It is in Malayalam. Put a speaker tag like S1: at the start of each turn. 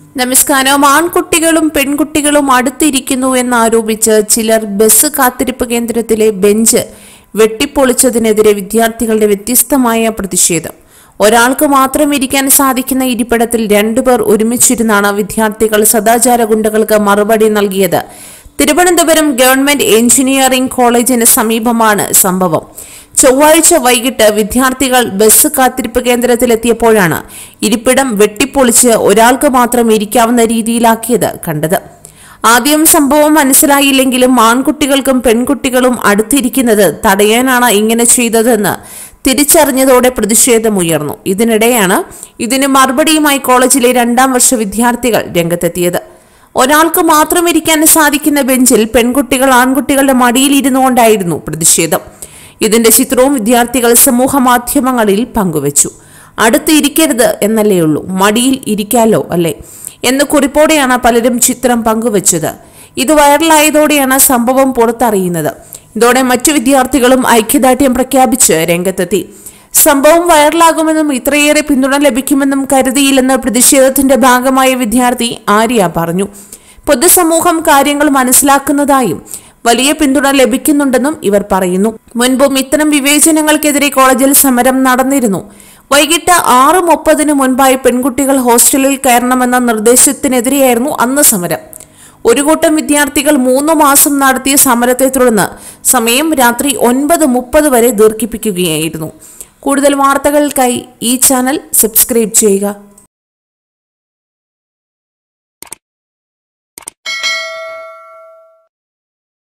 S1: നമസ്കാരം ആൺകുട്ടികളും പെൺകുട്ടികളും അടുത്തിരിക്കുന്നു എന്നാരോപിച്ച് ചിലർ ബസ് കാത്തിരിപ്പ് കേന്ദ്രത്തിലെ ബെഞ്ച് വെട്ടിപ്പൊളിച്ചതിനെതിരെ വിദ്യാർത്ഥികളുടെ വ്യത്യസ്തമായ പ്രതിഷേധം ഒരാൾക്ക് മാത്രം ഇരിക്കാൻ സാധിക്കുന്ന ഇരിപ്പിടത്തിൽ രണ്ടുപേർ ഒരുമിച്ചിരുന്നാണ് വിദ്യാർത്ഥികൾ സദാചാര ഗുണ്ടകൾക്ക് മറുപടി നൽകിയത് തിരുവനന്തപുരം ഗവൺമെന്റ് എഞ്ചിനീയറിംഗ് കോളേജിന് സമീപമാണ് സംഭവം ചൊവ്വാഴ്ച വൈകിട്ട് വിദ്യാർത്ഥികൾ ബസ് കാത്തിരിപ്പ് കേന്ദ്രത്തിലെത്തിയപ്പോഴാണ് ഇരിപ്പിടം വെട്ടിപ്പൊളിച്ച് ഒരാൾക്ക് മാത്രം ഇരിക്കാവുന്ന രീതിയിലാക്കിയത് കണ്ടത് ആദ്യം സംഭവം മനസ്സിലായില്ലെങ്കിലും ആൺകുട്ടികൾക്കും പെൺകുട്ടികളും അടുത്തിരിക്കുന്നത് തടയാനാണ് ഇങ്ങനെ ചെയ്തതെന്ന് തിരിച്ചറിഞ്ഞതോടെ പ്രതിഷേധമുയർന്നു ഇതിനിടെയാണ് ഇതിന് മറുപടിയുമായി കോളേജിലെ രണ്ടാം വർഷ വിദ്യാർത്ഥികൾ രംഗത്തെത്തിയത് ഒരാൾക്ക് മാത്രം ഇരിക്കാൻ സാധിക്കുന്ന ബെഞ്ചിൽ പെൺകുട്ടികൾ ആൺകുട്ടികളുടെ മടിയിൽ ഇരുന്നുകൊണ്ടായിരുന്നു പ്രതിഷേധം ഇതിന്റെ ചിത്രവും വിദ്യാർത്ഥികൾ സമൂഹ മാധ്യമങ്ങളിൽ പങ്കുവച്ചു അടുത്ത് ഇരിക്കരുത് എന്നല്ലേ ഉള്ളൂ മടിയിൽ ഇരിക്കാലോ അല്ലേ എന്ന കുറിപ്പോടെയാണ് പലരും ചിത്രം പങ്കുവച്ചത് ഇത് വൈറലായതോടെയാണ് സംഭവം പുറത്തറിയുന്നത് ഇതോടെ മറ്റു വിദ്യാർത്ഥികളും ഐക്യദാർഢ്യം പ്രഖ്യാപിച്ച് രംഗത്തെത്തി സംഭവം വൈറലാകുമെന്നും ഇത്രയേറെ പിന്തുണ ലഭിക്കുമെന്നും കരുതിയില്ലെന്ന് പ്രതിഷേധത്തിന്റെ ഭാഗമായ വിദ്യാർത്ഥി ആര്യ പറഞ്ഞു പൊതുസമൂഹം കാര്യങ്ങൾ മനസ്സിലാക്കുന്നതായും വലിയ പിന്തുണ ലഭിക്കുന്നുണ്ടെന്നും ഇവർ പറയുന്നു മുൻപും ഇത്തരം വിവേചനങ്ങൾക്കെതിരെ കോളേജിൽ സമരം നടന്നിരുന്നു വൈകിട്ട് ആറ് മുപ്പതിന് മുൻപായി പെൺകുട്ടികൾ ഹോസ്റ്റലിൽ കയറണമെന്ന നിർദ്ദേശത്തിനെതിരെയായിരുന്നു അന്ന് സമരം ഒരു കൂട്ടം വിദ്യാർത്ഥികൾ മൂന്ന് മാസം നടത്തിയ സമരത്തെ തുടർന്ന് സമയം രാത്രി ഒൻപത് മുപ്പത് വരെ ദീർഘിപ്പിക്കുകയായിരുന്നു കൂടുതൽ വാർത്തകൾക്കായി ഈ ചാനൽ സബ്സ്ക്രൈബ് ചെയ്യുക